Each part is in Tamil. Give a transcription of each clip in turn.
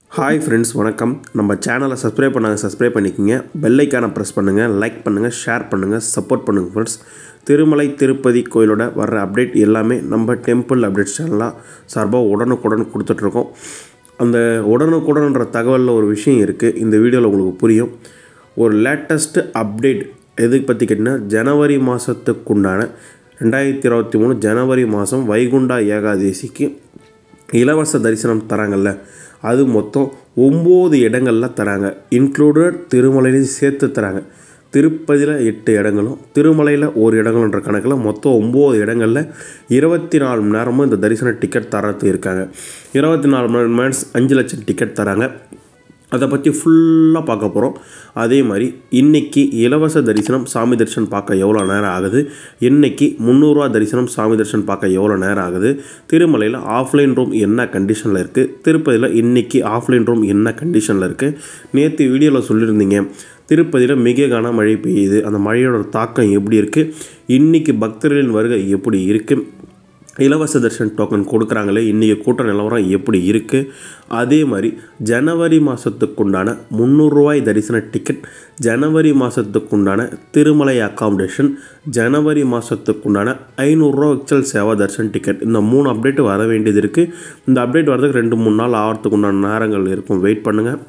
ஹாய் ஃப்ரெண்ட்ஸ் வணக்கம் நம்ம சேனலை சப்ஸ்கிரைப் பண்ணாங்க சப்ஸ்கிரைப் பண்ணிக்கோங்க பெல்லைக்கான ப்ரெஸ் பண்ணுங்கள் லைக் பண்ணுங்கள் ஷேர் பண்ணுங்கள் சப்போர்ட் பண்ணுங்கள் ஃப்ரெண்ட்ஸ் திருமலை திருப்பதி கோயிலோட வர்ற அப்டேட் எல்லாமே நம்ம டெம்பிள் அப்டேட் சேனலாக சார்பாக உடனுக்குடன் கொடுத்துட்ருக்கோம் அந்த உடனுக்குடன்ற தகவலில் ஒரு விஷயம் இருக்குது இந்த வீடியோவில் உங்களுக்கு புரியும் ஒரு லேட்டஸ்ட்டு அப்டேட் எதுக்கு பற்றி கேட்டிங்கன்னா ஜனவரி மாதத்துக்குண்டான ரெண்டாயிரத்தி இருபத்தி மூணு ஜனவரி மாதம் வைகுண்டா ஏகாதேசிக்கு இலவச தரிசனம் தராங்கல்ல அது மொத்தம் ஒம்பது இடங்களில் தராங்க இன்க்ளூடட் திருமலையிலையும் சேர்த்து தராங்க திருப்பதியில் எட்டு இடங்களும் திருமலையில் ஒரு இடங்கள்ன்ற கணக்கில் மொத்தம் ஒம்பது இடங்களில் இருபத்தி நாலு மணி நேரமும் இந்த தரிசன டிக்கெட் தரத்து இருக்காங்க இருபத்தி நாலு மணி நேரம் அஞ்சு லட்சம் டிக்கெட் தராங்க அதை பற்றி ஃபுல்லாக பார்க்க போகிறோம் அதே மாதிரி இன்றைக்கி இலவச தரிசனம் சாமி தரிசனம் பார்க்க எவ்வளோ நேரம் ஆகுது இன்றைக்கி முந்நூறுரூவா தரிசனம் சாமி தரிசனம் பார்க்க எவ்வளோ நேரம் ஆகுது திருமலையில் ஆஃப்லைன் ரூம் என்ன கண்டிஷனில் இருக்குது திருப்பதியில் இன்றைக்கி ஆஃப்லைன் ரூம் என்ன கண்டிஷனில் இருக்குது நேற்று வீடியோவில் சொல்லியிருந்தீங்க திருப்பதியில் மிக கனமழை பெய்யுது அந்த மழையோட தாக்கம் எப்படி இருக்குது இன்றைக்கி பக்தர்களின் வருகை எப்படி இருக்குது இலவச தர்ஷன் டோக்கன் கொடுக்குறாங்களே இன்றைக்கி கூட்ட நிலவரம் எப்படி இருக்குது அதே மாதிரி ஜனவரி மாதத்துக்குண்டான முந்நூறுரூவாய் தரிசன டிக்கெட் ஜனவரி மாதத்துக்குண்டான திருமலை அக்காமடேஷன் ஜனவரி மாதத்துக்குண்டான ஐநூறுரூவா எக்ஸல் சேவா தர்ஷன் டிக்கெட் இந்த மூணு அப்டேட் வர வேண்டியது இருக்குது இந்த அப்டேட் வரதுக்கு ரெண்டு மூணு நாள் ஆகிறதுக்கு உண்டான நேரங்கள் இருக்கும் வெயிட் பண்ணுங்கள்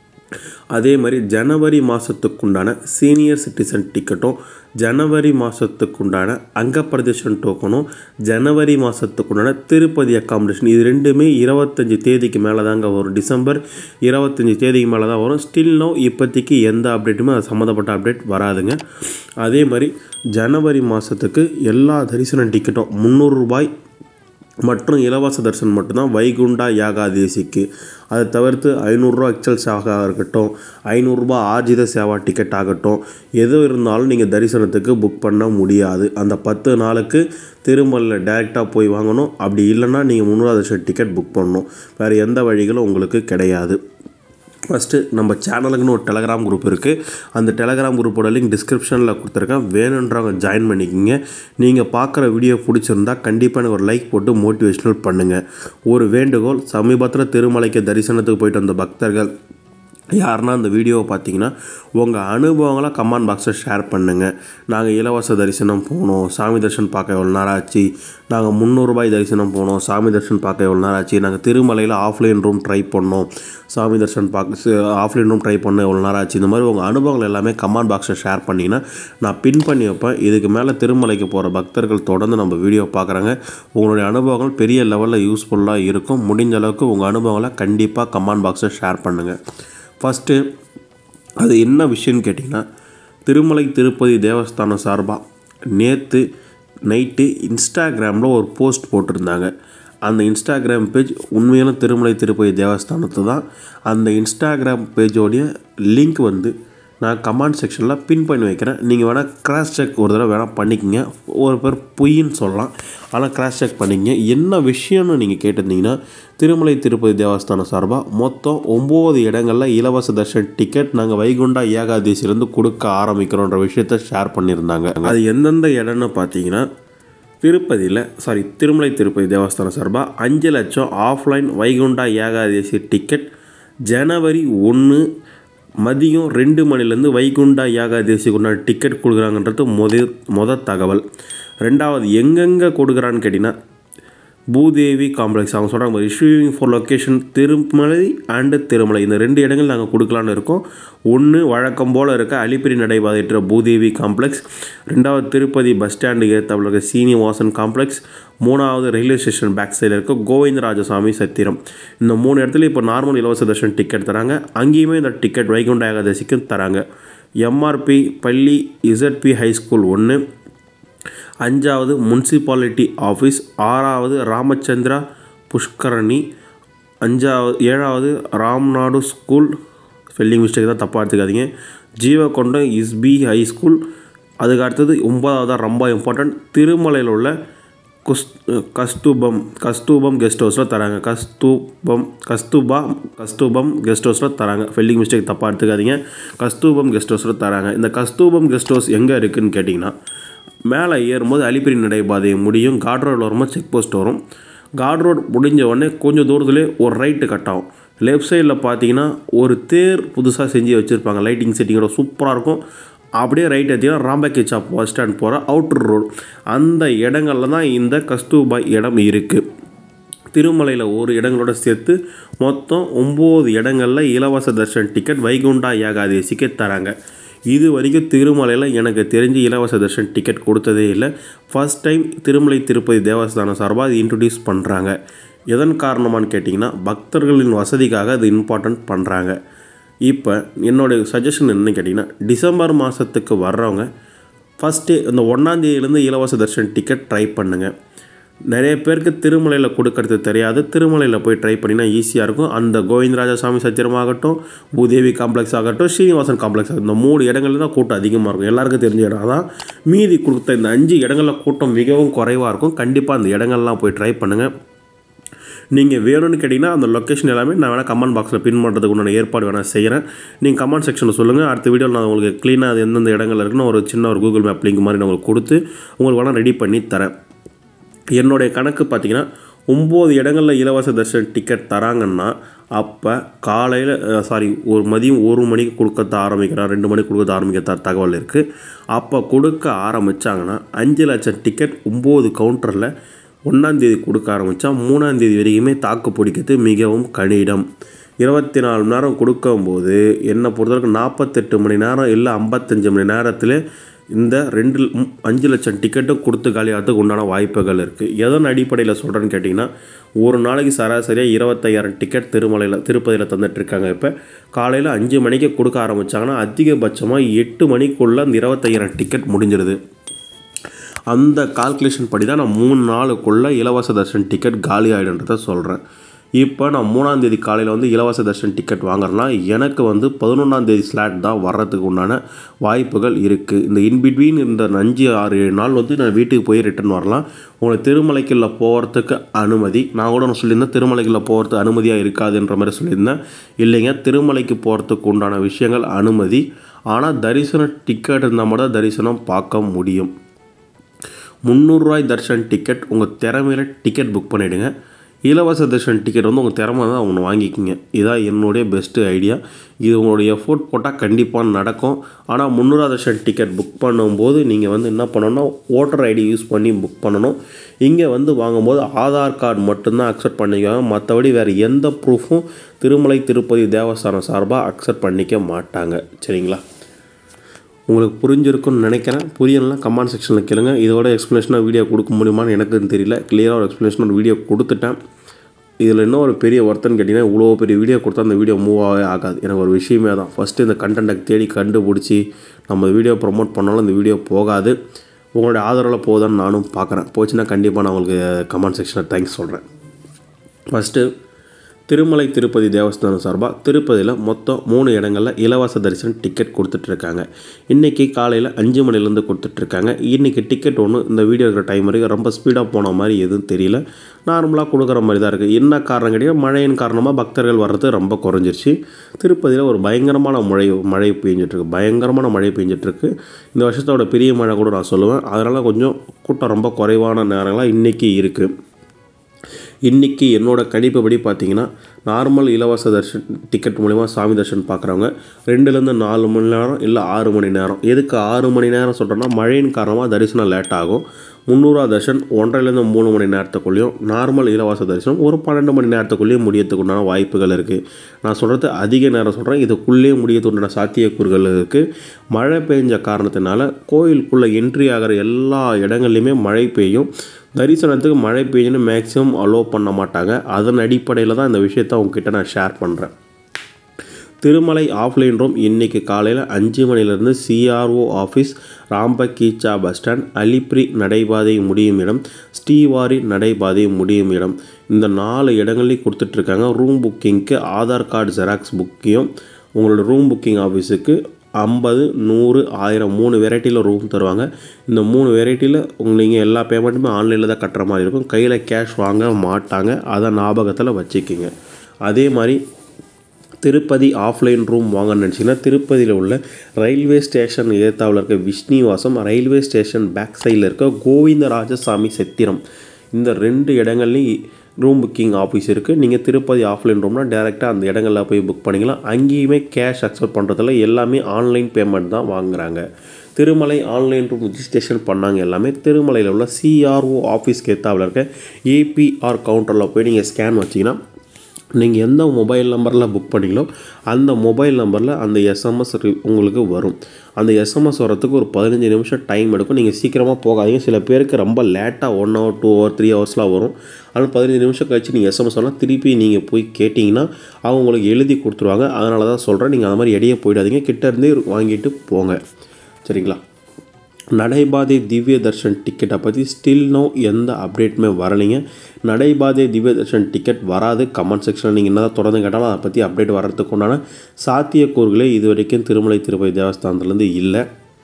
அதே மாதிரி ஜனவரி மாதத்துக்குண்டான சீனியர் சிட்டிசன் டிக்கெட்டும் ஜனவரி மாதத்துக்குண்டான அங்கப்பிரதேசன் டோக்கனும் ஜனவரி மாதத்துக்குண்டான திருப்பதி அக்காமடேஷன் இது ரெண்டுமே இருபத்தஞ்சி தேதிக்கு மேலே தாங்க வரும் டிசம்பர் இருபத்தஞ்சி தேதிக்கு மேலே தான் வரும் ஸ்டில் நோ இப்போதைக்கு எந்த அப்டேட்டுமே அது சம்மந்தப்பட்ட அப்டேட் வராதுங்க அதே மாதிரி ஜனவரி மாதத்துக்கு எல்லா தரிசன டிக்கெட்டும் முந்நூறுரூபாய் மற்றும் இலவச தரிசனம் மட்டும்தான் வைகுண்டா யாகாதேசிக்கு அதை தவிர்த்து ஐநூறுரூவா எக்ஸல் சேவா இருக்கட்டும் ஐநூறுரூபா ஆர்ஜித சேவா டிக்கெட் ஆகட்டும் எது இருந்தாலும் நீங்கள் தரிசனத்துக்கு புக் பண்ண முடியாது அந்த பத்து நாளுக்கு திருமலையில் டேரெக்டாக போய் வாங்கணும் அப்படி இல்லைன்னா நீங்கள் முந்நூறுவா தரிசன டிக்கெட் புக் பண்ணணும் வேறு எந்த வழிகளும் உங்களுக்கு கிடையாது ஃபஸ்ட்டு நம்ம சேனலுக்குன்னு ஒரு டெலகிராம் குரூப் இருக்குது அந்த டெலகிராம் குரூப்போட லிங்க் டிஸ்கிரிப்ஷனில் கொடுத்துருக்கேன் வேணுன்றவங்க ஜாயின் பண்ணிக்கோங்க நீங்கள் பார்க்குற வீடியோ பிடிச்சிருந்தா கண்டிப்பாக எனக்கு ஒரு லைக் போட்டு மோட்டிவேஷனல் பண்ணுங்கள் ஒரு வேண்டுகோள் சமீபத்தில் திருமலைக்கு தரிசனத்துக்கு போயிட்டு வந்த பக்தர்கள் யாருன்னா அந்த வீடியோவை பார்த்தீங்கன்னா உங்கள் அனுபவங்களை கமெண்ட் பாக்ஸில் ஷேர் பண்ணுங்கள் நாங்கள் இலவச தரிசனம் போனோம் சாமி தரிசனம் பார்க்க எவ்வளோ நேரம் ஆச்சு நாங்கள் முந்நூறுபாய் தரிசனம் போனோம் சாமி தரிசனம் பார்க்க எவ்வளோ நேரம் ஆச்சு நாங்கள் திருமலையில் ஆஃப்லைன் ரூம் ட்ரை பண்ணோம் சாமி தரிசனம் பார்க்க ஆஃப்லைன் ரூம் ட்ரை பண்ண எவ்வளோ நேரம் ஆச்சு இந்த மாதிரி உங்கள் அனுபவங்கள் எல்லாமே கமெண்ட் பாக்ஸில் ஷேர் பண்ணிங்கன்னா நான் பின் பண்ணி வைப்பேன் இதுக்கு மேலே திருமலைக்கு போகிற பக்தர்கள் தொடர்ந்து நம்ம வீடியோ பார்க்குறாங்க உங்களுடைய அனுபவங்கள் பெரிய லெவலில் யூஸ்ஃபுல்லாக இருக்கும் முடிஞ்ச அளவுக்கு உங்கள் அனுபவங்களை கண்டிப்பாக கமெண்ட் பாக்ஸில் ஷேர் பண்ணுங்கள் ஃபஸ்ட்டு அது என்ன விஷயம்னு கேட்டிங்கன்னா திருமலை திருப்பதி தேவஸ்தானம் சார்பாக நேற்று நைட்டு இன்ஸ்டாகிராமில் ஒரு போஸ்ட் போட்டிருந்தாங்க அந்த இன்ஸ்டாகிராம் பேஜ் உண்மையான திருமலை திருப்பதி தேவஸ்தானத்து தான் அந்த இன்ஸ்டாகிராம் பேஜோடைய லிங்க் வந்து நான் கமெண்ட் செக்ஷனில் பின் பண்ணி வைக்கிறேன் நீங்கள் வேணால் கிராஸ் செக் ஒரு தடவை வேணால் பண்ணிக்கங்க ஒரு பேர் பொய்ன்னு சொல்லலாம் ஆனால் கிராஸ் செக் பண்ணிக்கங்க என்ன விஷயம்னு நீங்கள் கேட்டிருந்தீங்கன்னா திருமலை திருப்பதி தேவஸ்தானம் சார்பாக மொத்தம் ஒம்பது இடங்களில் இலவச தர்ஷன் டிக்கெட் நாங்கள் வைகுண்டா ஏகாதேசிலேருந்து கொடுக்க ஆரம்பிக்கிறோன்ற விஷயத்த ஷேர் பண்ணியிருந்தாங்க அது எந்தெந்த இடம்னு பார்த்தீங்கன்னா திருப்பதியில் சாரி திருமலை திருப்பதி தேவஸ்தானம் சார்பாக அஞ்சு லட்சம் ஆஃப்லைன் வைகுண்டா ஏகாதேசி டிக்கெட் ஜனவரி ஒன்று மதியம் ரெண்டு மணிலேருந்து வைகுண்டா ஏகாதேசிக்கு உண்டான டிக்கெட் கொடுக்குறாங்கன்றது முத மொத தகவல் ரெண்டாவது எங்கெங்கே கொடுக்குறான்னு கேட்டிங்கன்னா பூதேவி காம்ப்ளெக்ஸ் அவங்க சொல்கிறாங்க issuing for location Tirumala and Tirumala இந்த ரெண்டு இடங்கள் நாங்கள் கொடுக்கலான்னு இருக்கோம் ஒன்று வழக்கம் போல் இருக்க அலிப்பிரி நடைபாதையற்ற பூதேவி காம்ப்ளெக்ஸ் ரெண்டாவது திருப்பதி பஸ் ஸ்டாண்டு ஏற்றவில் இருக்க சீனிவாசன் காம்ப்ளெக்ஸ் மூணாவது ரயில்வே ஸ்டேஷன் பேக் சைடில் இருக்க கோவிந்தராஜசாமி சத்திரம் இந்த மூணு இடத்துல இப்போ நார்மல் இலவச தர்ஷன் டிக்கெட் தராங்க அங்கேயுமே இந்த டிக்கெட் வைகுண்ட ஏகாதசிக்கு தராங்க எம்ஆர்பி பள்ளி இசட்பி ஹைஸ்கூல் ஒன்று அஞ்சாவது முன்சிபாலிட்டி ஆஃபீஸ் ஆறாவது ராமச்சந்திரா புஷ்கரணி அஞ்சாவது ஏழாவது ராம்நாடு ஸ்கூல் ஸ்பெல்லிங் மிஸ்டேக் தான் தப்பாக எடுத்துக்காதீங்க ஜீவகொண்டம் இஸ்பி ஹை ஸ்கூல் அதுக்கு அடுத்தது ஒன்பதாவது ரொம்ப இம்பார்ட்டன்ட் திருமலையில் உள்ள குஸ் கஸ்தூபம் கஸ்தூபம் கெஸ்ட் ஹவுஸில் தராங்க கஸ்தூபம் கஸ்தூபா கஸ்தூபம் கெஸ்ட் ஹவுஸில் தராங்க ஃபெல்லிங் மிஸ்டேக் தப்பாக எடுத்துக்காதீங்க கஸ்தூபம் கெஸ்ட் ஹவுஸில் தராங்க இந்த கஸ்தூபம் கெஸ்ட் ஹவுஸ் எங்கே இருக்குதுன்னு கேட்டிங்கன்னா மேலே ஏறும்போது அலிப்பிரி நடைபாதை முடியும் காட் ரோடு வரும்போது செக் போஸ்ட் வரும் காட் ரோடு முடிஞ்ச உடனே கொஞ்சம் தூரத்துலேயே ஒரு ரைட்டு கட் ஆகும் லெஃப்ட் சைடில் பார்த்தீங்கன்னா ஒரு தேர் புதுசாக செஞ்சு வச்சுருப்பாங்க லைட்டிங் செட்டிங்கோட சூப்பராக இருக்கும் அப்படியே ரைட் எடுத்தீங்கன்னா ராம்பக்கி சாப் பஸ் ஸ்டாண்ட் போகிற அவுட்டர் ரோடு அந்த இடங்களில் தான் இந்த கஸ்தூபாய் இடம் இருக்குது திருமலையில் ஒரு இடங்களோட சேர்த்து மொத்தம் ஒம்பது இடங்களில் இலவச தர்ஷன் டிக்கெட் வைகுண்டா ஏகாதேசிக்கு தராங்க இது வரைக்கும் திருமலையில் எனக்கு தெரிஞ்சு இலவச தர்ஷன் டிக்கெட் கொடுத்ததே இல்லை ஃபஸ்ட் டைம் திருமலை திருப்பதி தேவஸ்தானம் சார்பாக அது இன்ட்ரடியூஸ் பண்ணுறாங்க எதன் காரணமான்னு கேட்டிங்கன்னா பக்தர்களின் வசதிக்காக அது இம்பார்ட்டன்ட் பண்ணுறாங்க இப்போ என்னுடைய சஜஷன் என்னன்னு கேட்டிங்கன்னா டிசம்பர் மாதத்துக்கு வர்றவங்க ஃபஸ்ட்டு இந்த ஒன்றாந்தேதியிலேருந்து இலவச தர்ஷன் டிக்கெட் ட்ரை பண்ணுங்கள் நிறைய பேருக்கு திருமலையில் கொடுக்கறது தெரியாது திருமலையில் போய் ட்ரை பண்ணினா ஈஸியாக இருக்கும் அந்த கோவிந்தராஜா சாமி சத்திரம் ஆகட்டும் பூதேவி காம்ப்ளெக்ஸ் ஆகட்டும் ஸ்ரீனிவாசன் காம்ப்ளெக்ஸ் ஆகட்டும் இந்த மூணு இடங்கள்ல தான் கூட்டம் அதிகமாக இருக்கும் எல்லாருக்கும் தெரிஞ்ச இடம் தான் மீதி கொடுத்த இந்த அஞ்சு இடங்களில் கூட்டம் மிகவும் குறைவாக இருக்கும் கண்டிப்பாக அந்த இடங்கள்லாம் போய் ட்ரை பண்ணுங்கள் நீங்கள் வேணும்னு கேட்டிங்கன்னா அந்த லொக்கேஷன் எல்லாமே நான் வேணால் கமெண்ட் பாக்ஸில் பின் பண்ணுறதுக்கு உண்டான ஏற்பாடு வேணால் செய்கிறேன் நீங்கள் கமெண்ட் செக்ஷனில் சொல்லுங்கள் அடுத்த வீடியோவில் நான் உங்களுக்கு க்ளீனாக அது எந்தெந்த இடங்கள் இருக்குன்னு ஒரு சின்ன ஒரு கூகுள் மேப் லிங்க் மாதிரி நான் உங்களுக்கு கொடுத்து உங்களுக்கு வேணால் ரெடி பண்ணி தரேன் என்னுடைய கணக்கு பார்த்தீங்கன்னா ஒம்பது இடங்களில் இலவச தர்ஷன் டிக்கெட் தராங்கன்னா அப்போ காலையில் சாரி ஒரு மதியம் ஒரு மணிக்கு கொடுக்க ஆரம்பிக்கிறான் ரெண்டு மணிக்கு கொடுக்க ஆரம்பிக்கிற த தகவல் இருக்குது அப்போ கொடுக்க ஆரம்பித்தாங்கன்னா அஞ்சு லட்சம் டிக்கெட் ஒம்பது கவுண்டரில் ஒன்றாந்தேதி கொடுக்க ஆரம்பித்தா மூணாந்தேதி வரைக்குமே தாக்கு பிடிக்கிறது மிகவும் கடினம் இருபத்தி நாலு மணி நேரம் கொடுக்கும்போது என்னை பொறுத்தவரைக்கும் நாற்பத்தெட்டு மணி நேரம் இல்லை ஐம்பத்தஞ்சு மணி நேரத்தில் இந்த ரெண்டு ம், அஞ்சு லட்சம் டிக்கெட்டும் கொடுத்து காலியாகிறதுக்கு உண்டான வாய்ப்புகள் இருக்குது எதன் அடிப்படையில் சொல்கிறேன்னு கேட்டிங்கன்னா ஒரு நாளைக்கு சராசரியாக இருபத்தையாயிரம் டிக்கெட் திருமலையில் திருப்பதியில் தந்துட்டுருக்காங்க இப்போ காலையில் அஞ்சு மணிக்கு கொடுக்க ஆரம்பித்தாங்கன்னா அதிகபட்சமாக எட்டு மணிக்குள்ளே அந்த இருபத்தையாயிரம் டிக்கெட் முடிஞ்சிருது அந்த கால்குலேஷன் படி தான் நான் மூணு நாளுக்குள்ளே இலவச தர்ஷன் டிக்கெட் காலி ஆகிடுன்றத சொல்கிறேன் இப்போ நான் மூணாந்தேதி காலையில் வந்து இலவச தர்ஷன் டிக்கெட் வாங்குறேன்னா எனக்கு வந்து பதினொன்றாந்தேதி ஸ்லாட் தான் வர்றதுக்கு உண்டான வாய்ப்புகள் இருக்குது இந்த இன்பிட்வீன் இந்த அஞ்சு ஆறு ஏழு நாள் வந்து நான் வீட்டுக்கு போய் ரிட்டர்ன் வரலாம் உங்களுக்கு திருமலைக்குள்ள போகிறதுக்கு அனுமதி நான் கூட நான் சொல்லியிருந்தேன் திருமலைக்குள்ள போகிறதுக்கு அனுமதியாக இருக்காதுன்ற மாதிரி சொல்லியிருந்தேன் இல்லைங்க திருமலைக்கு போகிறதுக்கு உண்டான விஷயங்கள் அனுமதி ஆனால் தரிசன டிக்கெட் இருந்தால் மட்டும் தான் தரிசனம் பார்க்க முடியும் முந்நூறுரூவாய் தர்ஷன் டிக்கெட் உங்கள் திறமையில டிக்கெட் புக் பண்ணிவிடுங்க இலவச தர்ஷன் டிக்கெட் வந்து உங்கள் திறமை தான் ஒன்று வாங்கிக்கிங்க இதான் என்னுடைய பெஸ்ட்டு ஐடியா இது உங்களுடைய எஃபோர்ட் போட்டால் கண்டிப்பாக நடக்கும் ஆனால் முந்நூறுவா தர்ஷன் டிக்கெட் புக் பண்ணும்போது நீங்கள் வந்து என்ன பண்ணணும்னா ஓட்டர் ஐடி யூஸ் பண்ணி புக் பண்ணணும் இங்கே வந்து வாங்கும்போது ஆதார் கார்டு மட்டும்தான் அக்செப்ட் பண்ணிக்குவாங்க மற்றபடி வேறு எந்த ப்ரூஃபும் திருமலை திருப்பதி தேவஸ்தானம் சார்பாக அக்செப்ட் பண்ணிக்க மாட்டாங்க சரிங்களா உங்களுக்கு புரிஞ்சிருக்கும்னு நினைக்கிறேன் புரியலாம் கமெண்ட் செக்ஷனில் கேளுங்க இதோட எக்ஸ்ப்ளனேஷனாக வீடியோ கொடுக்க முடியுமான்னு எனக்கு தெரியல கிளியராக ஒரு எக்ஸ்ப்ளனேஷன் ஒரு வீடியோ கொடுத்துட்டேன் இதில் என்ன ஒரு பெரிய ஒருத்தன்னு கேட்டிங்கன்னா இவ்வளோ பெரிய வீடியோ கொடுத்தா அந்த வீடியோ மூவ் ஆகவே ஆகாது எனக்கு ஒரு விஷயமே தான் ஃபஸ்ட்டு இந்த கண்டென்ட்டை தேடி கண்டுபிடிச்சி நம்ம வீடியோ ப்ரொமோட் பண்ணாலும் இந்த வீடியோ போகாது உங்களுடைய ஆதரவில் போகுதான்னு நானும் பார்க்குறேன் போச்சுன்னா கண்டிப்பாக நான் உங்களுக்கு கமெண்ட் செக்ஷனில் தேங்க்ஸ் சொல்கிறேன் ஃபஸ்ட்டு திருமலை திருப்பதி தேவஸ்தானம் சார்பாக திருப்பதியில் மொத்தம் மூணு இடங்களில் இலவச தரிசனம் டிக்கெட் கொடுத்துட்ருக்காங்க இன்றைக்கி காலையில் அஞ்சு மணிலேருந்து கொடுத்துட்ருக்காங்க இன்றைக்கி டிக்கெட் ஒன்று இந்த வீடியோ இருக்கிற டைம் வரைக்கும் ரொம்ப ஸ்பீடாக போன மாதிரி எதுவும் தெரியல நார்மலாக கொடுக்குற மாதிரி தான் இருக்குது என்ன காரணம் கேட்டிங்கன்னா மழையின் காரணமாக பக்தர்கள் வர்றது ரொம்ப குறைஞ்சிருச்சு திருப்பதியில் ஒரு பயங்கரமான மழை மழை பெஞ்சிட்ருக்கு பயங்கரமான மழை பெஞ்சிட்ருக்கு இந்த வருஷத்தோட பெரிய மழை கூட நான் சொல்லுவேன் அதனால் கொஞ்சம் கூட்டம் ரொம்ப குறைவான நேரங்களாக இன்றைக்கி இருக்குது இன்றைக்கி என்னோட கணிப்புப்படி பார்த்தீங்கன்னா நார்மல் இலவச தர்ஷன் டிக்கெட் மூலிமா சாமி தர்ஷன் பார்க்குறவங்க ரெண்டுலேருந்து நாலு மணி நேரம் இல்லை ஆறு மணி நேரம் எதுக்கு ஆறு மணி நேரம் சொல்கிறேன்னா மழையின் காரணமாக தரிசனம் லேட் ஆகும் முந்நூறுவா தர்ஷன் ஒன்றரைலேருந்து மூணு மணி நேரத்துக்குள்ளேயும் நார்மல் இலவச தரிசனம் ஒரு பன்னெண்டு மணி நேரத்துக்குள்ளேயும் முடியறதுக்கு உண்டான வாய்ப்புகள் இருக்குது நான் சொல்கிறது அதிக நேரம் சொல்கிறேன் இதுக்குள்ளேயே முடியறதுக்கு உண்டான சாத்தியக்கூறுகள் இருக்குது மழை பெஞ்ச காரணத்தினால கோயிலுக்குள்ளே என்ட்ரி ஆகிற எல்லா இடங்கள்லையுமே மழை பெய்யும் தரிசனத்துக்கு மழை பெய்யுன்னு மேக்ஸிமம் அலோவ் பண்ண மாட்டாங்க அதன் அடிப்படையில் தான் இந்த விஷயத்த உங்ககிட்ட நான் ஷேர் பண்ணுறேன் திருமலை ஆஃப்லைன் ரூம் இன்றைக்கி காலையில் அஞ்சு மணிலேருந்து CRO office Rambagicha bus stand Alipiri நடைபாதை முடியும் இடம் ஸ்ரீவாரி நடைபாதை முடியும் இடம் இந்த நாலு இடங்களையும் கொடுத்துட்ருக்காங்க ரூம் புக்கிங்க்கு ஆதார் கார்டு ஜெராக்ஸ் புக்கையும் உங்களோட ரூம் புக்கிங் ஆஃபீஸுக்கு ஐம்பது நூறு ஆயிரம் மூணு வெரைட்டியில் ரூம் தருவாங்க இந்த மூணு வெரைட்டியில் நீங்கள் எல்லா பேமெண்ட்டுமே ஆன்லைனில் தான் கட்டுற மாதிரி இருக்கும் கையில் கேஷ் வாங்க மாட்டாங்க அதை ஞாபகத்தில் வச்சுக்கிங்க அதே மாதிரி திருப்பதி ஆஃப்லைன் ரூம் வாங்கன்னு நினச்சிங்கன்னா திருப்பதியில் உள்ள ரயில்வே ஸ்டேஷன் ஏத்தாவில் இருக்க விஷ்ணிவாசம் ரயில்வே ஸ்டேஷன் பேக் சைடில் இருக்க கோவிந்தராஜசாமி சத்திரம் இந்த ரெண்டு இடங்கள்லையும் ரூம் புக்கிங் ஆஃபீஸ் இருக்குது நீங்கள் திருப்பதி ஆஃப்லைன் ரூம்னா டேரெக்டாக அந்த இடங்களில் போய் புக் பண்ணிக்கலாம் அங்கேயுமே கேஷ் அக்செப்ட் பண்ணுறதில்ல எல்லாமே ஆன்லைன் பேமெண்ட் தான் வாங்குறாங்க திருமலை ஆன்லைன் ரூம் ரிஜிஸ்ட்ரேஷன் பண்ணாங்க எல்லாமே திருமலையில் உள்ள சிஆர்ஓ ஆஃபீஸ்க்கு ஏத்தாவில் இருக்க ஏபிஆர் கவுண்டரில் போய் நீங்கள் ஸ்கேன் வச்சிங்கன்னா நீங்கள் எந்த மொபைல் நம்பரில் புக் பண்ணீங்களோ அந்த மொபைல் நம்பரில் அந்த எஸ்எம்எஸ் உங்களுக்கு வரும் அந்த எஸ்எம்எஸ் வரத்துக்கு ஒரு பதினஞ்சு நிமிஷம் டைம் எடுக்கும் நீங்கள் சீக்கிரமாக போகாதீங்க சில பேருக்கு ரொம்ப லேட்டாக one hour two hour three ஹவர்ஸ்லாம் வரும் ஆனால் பதினஞ்சு நிமிஷம் கழிச்சு நீங்கள் எஸ்எம்எஸ் வரலாம் திருப்பி நீங்கள் போய் கேட்டிங்கன்னா அவங்க உங்களுக்கு எழுதி கொடுத்துருவாங்க அதனால தான் சொல்கிறேன் நீங்கள் அந்த மாதிரி இடையே போயிடாதீங்க கிட்டேருந்தே வாங்கிட்டு போங்க சரிங்களா நடைபாதை திவ்ய தர்ஷன் டிக்கெட்டை பற்றி ஸ்டில் நோ எந்த அப்டேட்டுமே வரலைங்க நடைபாதை திவ்ய தர்ஷன் டிக்கெட் வராது கமெண்ட் செக்ஷனில் நீங்கள் என்ன தொடர்ந்து கேட்டாலும் அதை பற்றி அப்டேட் வர்றதுக்கு உண்டான சாத்தியக்கூறுகளே இது வரைக்கும் திருமலை திருப்பதி தேவஸ்தானத்துலேருந்து இல்லை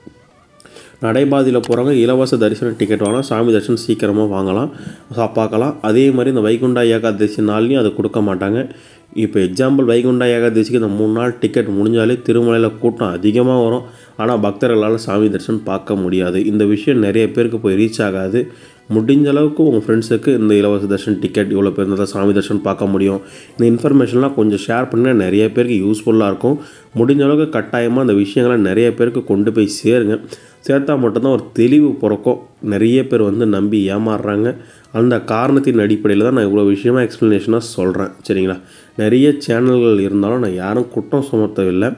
நடைபாதையில் போகிறவங்க இலவச தரிசன டிக்கெட் வாங்கலாம் சாமி தரிசனம் சீக்கிரமாக வாங்கலாம் சா- பார்க்கலாம் அதே மாதிரி இந்த வைகுண்டா ஏகாதசி நாள்லையும் அதை கொடுக்க மாட்டாங்க இப்போ எக்ஸாம்பிள் வைகுண்டா ஏகாதசிக்கு இந்த மூணு நாள் டிக்கெட் முடிஞ்சாலே திருமலையில் கூட்டம் அதிகமாக வரும் ஆனால் பக்தர்களால் சாமி தரிசனம் பார்க்க முடியாது இந்த விஷயம் நிறைய பேருக்கு போய் ரீச் ஆகாது முடிஞ்ச அளவுக்கு உங்கள் ஃப்ரெண்ட்ஸுக்கு இந்த இலவச தர்ஷன் டிக்கெட் இவ்வளோ பேர் இருந்தால் சாமி தர்ஷன் பார்க்க முடியும் இந்த இன்ஃபர்மேஷன்லாம் கொஞ்சம் ஷேர் பண்ணினா நிறைய பேருக்கு யூஸ்ஃபுல்லாக இருக்கும் முடிஞ்ச அளவுக்கு கட்டாயமாக அந்த விஷயங்களை நிறைய பேருக்கு கொண்டு போய் சேருங்க சேர்த்தா மட்டும்தான் ஒரு தெளிவு பிறக்கும் நிறைய பேர் வந்து நம்பி ஏமாறுறாங்க அந்த காரணத்தின் அடிப்படையில் தான் நான் இவ்வளோ விஷயமா எக்ஸ்ப்ளனேஷனாக சொல்கிறேன் சரிங்களா நிறைய சேனல்கள் இருந்தாலும் நான் யாரும் குற்றம் சுமத்தவில்லை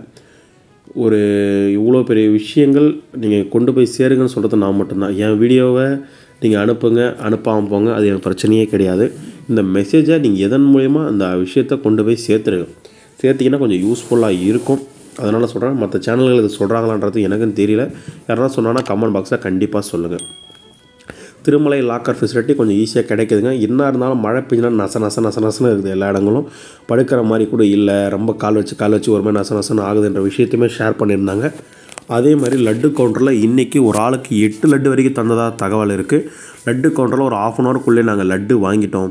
ஒரு இவ்வளோ பெரிய விஷயங்கள் நீங்கள் கொண்டு போய் சேருங்கன்னு சொல்கிறது நான் மட்டும்தான் என் வீடியோவை நீங்கள் அனுப்புங்க அனுப்பாமல் போங்க அது எனக்கு பிரச்சனையே கிடையாது இந்த மெசேஜை நீங்கள் எதன் மூலயமா அந்த விஷயத்தை கொண்டு போய் சேர்த்துருங்க சேர்த்திங்கன்னா கொஞ்சம் யூஸ்ஃபுல்லாக இருக்கும் அதனால் சொல்கிறேன் மற்ற சேனல்கள் இது சொல்கிறாங்களான்றது எனக்கும் தெரியல யாராவது சொன்னாங்கன்னா கமெண்ட் பாக்ஸில் கண்டிப்பாக சொல்லுங்கள் திருமலை லாக்கர் ஃபெசிலிட்டி கொஞ்சம் ஈஸியாக கிடைக்குதுங்க என்ன இருந்தாலும் மழை பெஞ்சினா நச நச நச நசன்னு இருக்குது எல்லா இடங்களும் படுக்கிற மாதிரி கூட இல்லை ரொம்ப கால் வச்சு கால் வச்சு ஒரு மாதிரி நச நசன்னு ஆகுதுன்ற விஷயத்தையுமே ஷேர் பண்ணியிருந்தாங்க அதே மாதிரி லட்டு கவுண்டரில் இன்றைக்கி ஒரு ஆளுக்கு எட்டு லட்டு வரைக்கும் தந்ததாக தகவல் இருக்குது லட்டு கவுண்டரில் ஒரு ஆஃப் அன் ஹவருக்குள்ளே நாங்கள் லட்டு வாங்கிட்டோம்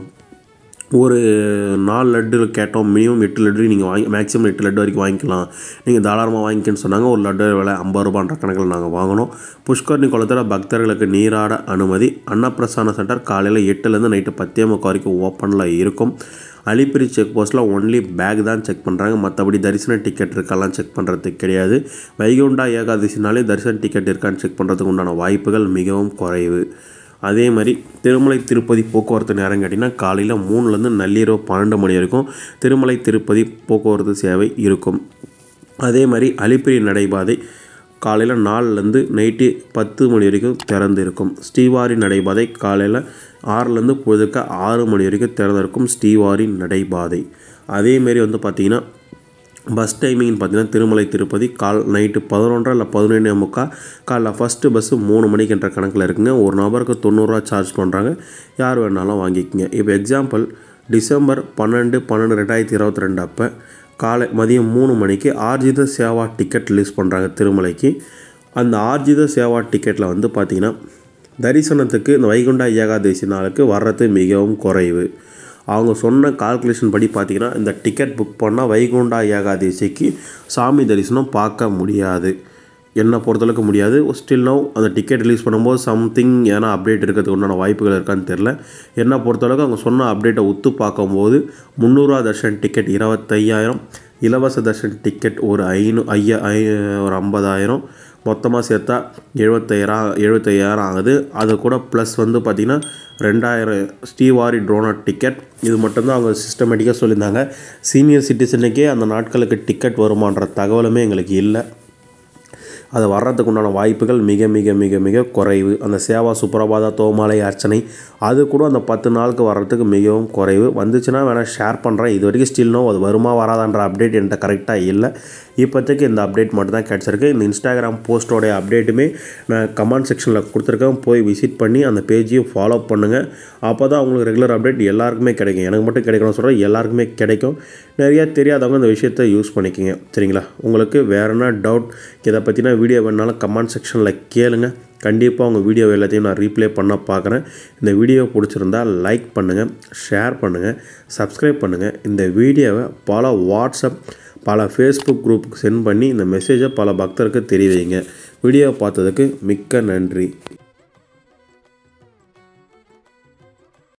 ஒரு நாலு லட்டு கேட்டோம் மினிமம் எட்டு லட்டு நீங்கள் வாங்கி மேக்ஸிமம் எட்டு லட்டு வரைக்கும் வாங்கிக்கலாம் நீங்கள் தாராளமாக வாங்கிக்கன்னு சொன்னாங்க ஒரு லட்டு விலை ஐம்பது ரூபான்ற கணக்கில் நாங்கள் வாங்கினோம் புஷ்கர்ணி குளத்தில் பக்தர்களுக்கு நீராட அனுமதி அன்னப்பிரசான சென்டர் காலையில் எட்டுலேருந்து நைட்டு பத்தே முக்கால் வரைக்கும் ஓப்பனில் இருக்கும் அலிப்பிரி செக் போஸ்ட்டில் ஒன்லி பேக் தான் செக் பண்ணுறாங்க மற்றபடி தரிசன டிக்கெட் இருக்காலாம் செக் பண்ணுறதுக்கு கிடையாது வைகுண்டா ஏகாதசினாலே தரிசன டிக்கெட் இருக்கான்னு செக் பண்ணுறதுக்கு உண்டான வாய்ப்புகள் மிகவும் குறைவு அதே மாதிரி திருமலை திருப்பதி போக்குவரத்து நேரம் கேட்டிங்கன்னா காலையில் மூணுலேருந்து நள்ளிரவு பன்னெண்டு மணி வரைக்கும் திருமலை திருப்பதி போக்குவரத்து சேவை இருக்கும் அதே மாதிரி அலிப்பிரி நடைபாதை காலையில் நாலுலேருந்து நைட்டு பத்து மணி வரைக்கும் திறந்து இருக்கும் ஸ்ரீவாரி நடைபாதை காலையில் ஆறுலேருந்து பொழுதுக்க ஆறு மணி வரைக்கும் திறந்து இருக்கும் ஸ்ரீவாரி நடைபாதை அதேமாரி வந்து பார்த்திங்கன்னா பஸ் டைமிங்னு பார்த்தீங்கன்னா திருமலை திருப்பதி கால் நைட்டு பதினொன்றரை இல்லை பதினொன்றே முக்கால் காலைல ஃபஸ்ட்டு பஸ்ஸு மூணு மணிக்குன்ற கணக்கில் இருக்குங்க ஒரு நபருக்கு தொண்ணூறுரூவா சார்ஜ் பண்ணுறாங்க யார் வேணாலும் வாங்கிக்கோங்க இப்போ எக்ஸாம்பிள் டிசம்பர் பன்னெண்டு பன்னெண்டு ரெண்டாயிரத்தி இருபத்தி ரெண்டு அப்போ காலை மதியம் மூணு மணிக்கு ஆர்ஜித சேவா டிக்கெட் ரிலீஸ் பண்ணுறாங்க திருமலைக்கு அந்த ஆர்ஜித சேவா டிக்கெட்டில் வந்து பார்த்திங்கன்னா தரிசனத்துக்கு இந்த வைகுண்டா ஏகாதசி நாளுக்கு வர்றது மிகவும் குறைவு அவங்க சொன்ன கால்குலேஷன் படி பார்த்தீங்கன்னா இந்த டிக்கெட் புக் பண்ணால் வைகுண்டா ஏகாதசிக்கு சாமி தரிசனம் பார்க்க முடியாது என்னை பொறுத்தளவுக்கு முடியாது ஸ்டில் நோ அந்த டிக்கெட் ரிலீஸ் பண்ணும்போது சம்திங் ஏன்னா அப்டேட் இருக்கிறதுக்கு உண்டான வாய்ப்புகள் இருக்கான்னு தெரில என்னை பொறுத்தளவுக்கு அவங்க சொன்ன அப்டேட்டை ஒத்து பார்க்கும்போது முந்நூறுரூவா தர்ஷன் டிக்கெட் இருபத்தையாயிரம் இலவச தர்ஷன் டிக்கெட் ஒரு ஐநூ ஐயா ஐ ஒரு ஐம்பதாயிரம் மொத்தமாக சேர்த்தா எழுபத்தையாயிரம் எழுபத்தையாயிரம் ஆகுது அது கூட ப்ளஸ் வந்து பார்த்திங்கன்னா ரெண்டாயிரம் ஸ்ரீவாரி ட்ரோனர் டிக்கெட் இது மட்டும்தான் அவங்க சிஸ்டமேட்டிக்காக சொல்லியிருந்தாங்க சீனியர் சிட்டிசனுக்கே அந்த நாட்களுக்கு டிக்கெட் வருமான்ற தகவலுமே எங்களுக்கு இல்லை அது வர்றதுக்கு உண்டான வாய்ப்புகள் மிக மிக மிக மிக குறைவு அந்த சேவா சுப்ரபாதா தோமாலை அர்ச்சனை அது கூட அந்த பத்து நாளுக்கு வர்றதுக்கு மிகவும் குறைவு வந்துச்சுன்னா வேணால் ஷேர் பண்ணுறேன் இது வரைக்கும் ஸ்டில் நோ அது வருமா வராதான்ற அப்டேட் என்கிட்ட கரெக்டாக இல்லை இப்போதைக்கு இந்த அப்டேட் மட்டும் தான் கிடச்சிருக்கு இந்த இன்ஸ்டாகிராம் போஸ்ட்டோடைய அப்டேட்டுமே நான் கமெண்ட் செக்ஷனில் கொடுத்துருக்கேன் போய் விசிட் பண்ணி அந்த பேஜையும் ஃபாலோ பண்ணுங்கள் அப்போ தான் உங்களுக்கு ரெகுலர் அப்டேட் எல்லாருக்குமே கிடைக்கும் எனக்கு மட்டும் கிடைக்கணும்னு சொல்கிறேன் எல்லாருக்குமே கிடைக்கும் நிறையா தெரியாதவங்க இந்த விஷயத்தை யூஸ் பண்ணிக்கோங்க சரிங்களா உங்களுக்கு வேறு என்ன டவுட் இதை பற்றின வீடியோ வேணாலும் கமெண்ட் செக்ஷனில் கேளுங்க கண்டிப்பாக உங்கள் வீடியோ எல்லாத்தையும் நான் ரீப்ளே பண்ண பார்க்குறேன் இந்த வீடியோ பிடிச்சிருந்தா லைக் பண்ணுங்கள் ஷேர் பண்ணுங்கள் சப்ஸ்கிரைப் பண்ணுங்கள் இந்த வீடியோவை பல வாட்ஸ்அப் பல ஃபேஸ்புக் குரூப்புக்கு சென்ட் பண்ணி இந்த மெசேஜை பல பக்தருக்கு தெரிய வைங்க வீடியோ பார்த்ததுக்கு மிக்க நன்றி